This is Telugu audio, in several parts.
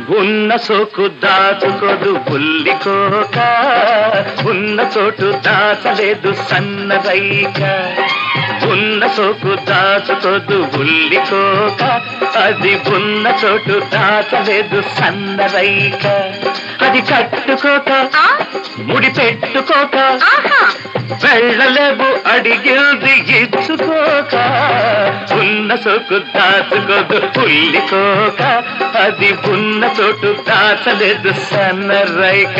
ఉన్న సోకు దాచుకోదు బుల్లికోక ఉన్న చోటు దాచలేదు సన్నరైక ఉన్న సోకు దాచుకోదు బుల్లికోక అది ఉన్న చోటు దాచలేదు సన్నరైక అది కట్టుకోక ఆ, ముడి పెట్టుకోక ఆహా వెళ్ళలేవు అడిగింది ఇచ్చుకోక ఉన్న సోకు దాచుకోదు పుల్లికోక అది ఉన్న చోటు దాచలేదు సన్నరైక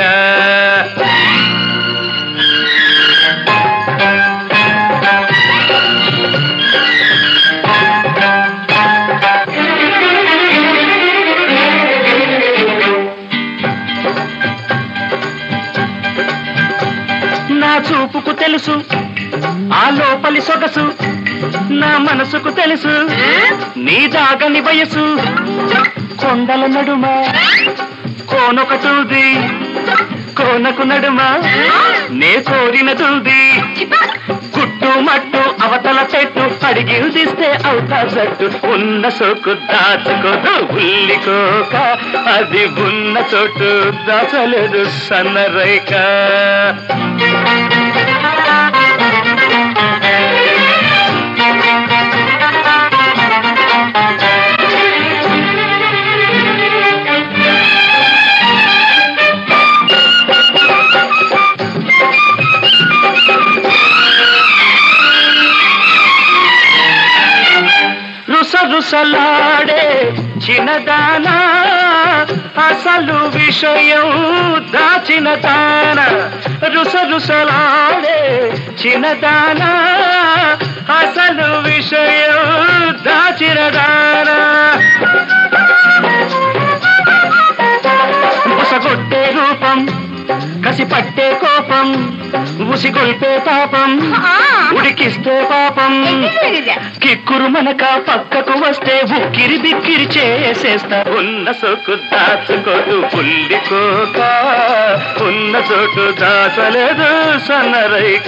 నా చూపుకు తెలుసు ఆ లోపలి సొగసు నా మనసుకు తెలుసు నీ దాగని వయసు కొండల నడుమ కోనొకటుంది కోనకు నడుమ నే కోరిన తుంది గుట్టు మట్టు అవతల పెట్టు అడిగిదిస్తే అవుతా జట్టు ఉన్న సోకు దాచుకోదు ఉల్లికోక అది ఉన్న చోటు దాచలేదు సన్నరైక రుస రుసలాడే చిన్నదానా అసలు విషయం దాచిన దాన రుస రుసలాడే చిన్నదానా అసలు విషయం దాచిన దానా ఉసగొట్టే రూపం కసి పట్టే కోపం ఉసిగొల్పే పాపం ఆ. ఉడికిస్తే పాపం ఎగిరిపోయింది. కిక్కురు మనక పక్కకు వస్తే ఉక్కిరి బిక్కిరి చేసేస్తా ఉన్న సోకు దాచుకోదు పుల్లికోక ఉన్న చోటు దాచలేదు సన్నరైక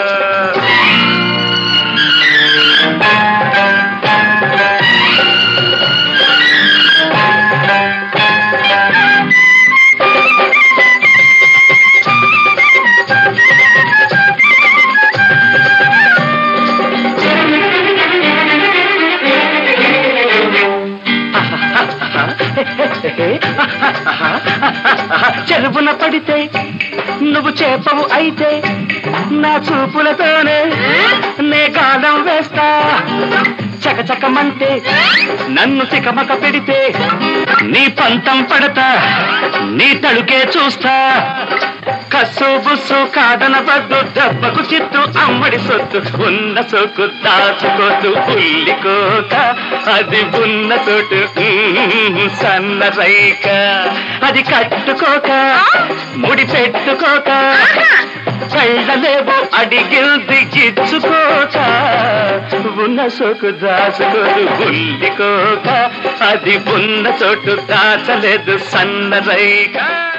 చెరుపున పడితే నువ్వు చేపవు అయితే నా చూపులతోనే నే గాలం వేస్తా చకచకమంటే నన్ను తికమక పెడితే నీ పంతం పడతా నీ తడుకే చూస్తా కస్సు బుస్సు కాదన పద్దు దెబ్బకు చిత్తు అమ్మడి సొత్తు ఉన్న సోకు దాచుకోదు ఉల్లికోక అది ఉన్న చోటు ఉమ్, సన్న రైక అది కట్టుకోక ముడి పెట్టుకోక వెళ్ళలేవు అడిగింది ఇచ్చుకోక ఉన్న సోకు దాచుకోదు ఉల్లికోక అది ఉన్న చోటు దాచలేదు సన్న రైక